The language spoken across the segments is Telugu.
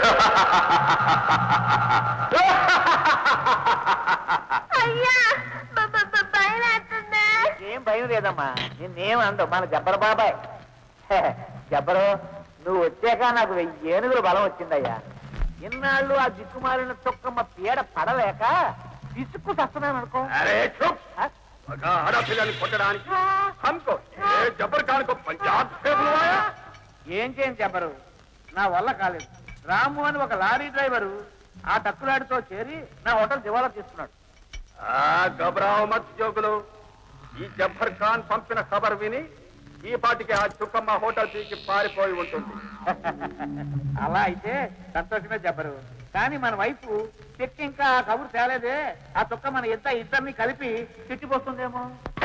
అయ్యా భయం వేస్తుంది ఏం భయం లేదమ్మా నిన్నేం అందు మన జబ్బర బాబాయ్ హే, జబ్బరు నువ్వు వచ్చాక నాకు వెయ్యి ఏనుగుల బలం వచ్చిందయ్యా ఇన్నాళ్ళు ఆ దిక్కుమాలిన తొక్కమ్మ పీడ పడలేక విసుక్కు సస్తున్నాను అనుకో అరే చూప్ ఆ? ఒక ఆడపిల్లని కొట్టడానికి హంకో ఏ జబర్ ఖాన్ కో పంజాబ్ से बुलवाया ఏం చేయను చెప్పరు నా వల్ల కాలేదు రాము అని ఒక లారీ డ్రైవరు ఆ టక్కులాడితో చేరి నా హోటల్ దివాలా తీసుకున్నాడు ఆ గబరావు మత్ జోగులు ఈ జబ్బర్ ఖాన్ పంపిన ఖబర్ విని ఈ పాటికి ఆ చుక్కమ్మ హోటల్ తీసి పారిపోయి ఉంటుంది అలా అయితే సంతోషమే చెప్పరు కానీ మన వైపు చెక్ ఇంకా ఆ కబురు తేలేదే ఆ తొక్క మన ఎంత ఇద్దరిని కలిపి తిట్టిపోతుందేమో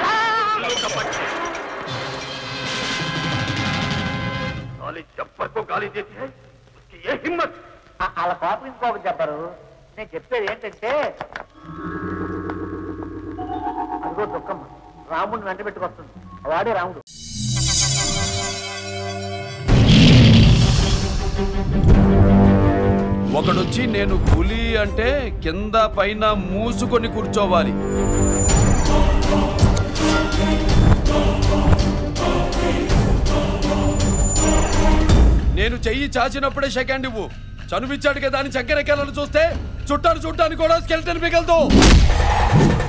साली जब्बर को गाली देती है उसकी ये हिम्मत ఆ- అలా కోపం ఇంకోపం చెప్పరు నేను చెప్పేది ఏంటంటే అదిగో దుఃఖమ్మ రాముడిని వెంట పెట్టుకొస్తుంది వాడే రాముడు ఒకడొచ్చి నేను పులి అంటే కింద పైన మూసుకొని కూర్చోవాలి నేను చెయ్యి చాచినప్పుడే సెకండ్ ఇవ్వు చనువిచ్చాడు కదా అని చక్కెరెక్కాలను చూస్తే చుట్టాలు చుట్టాను కూడా స్కెల్టన్ మిగలదు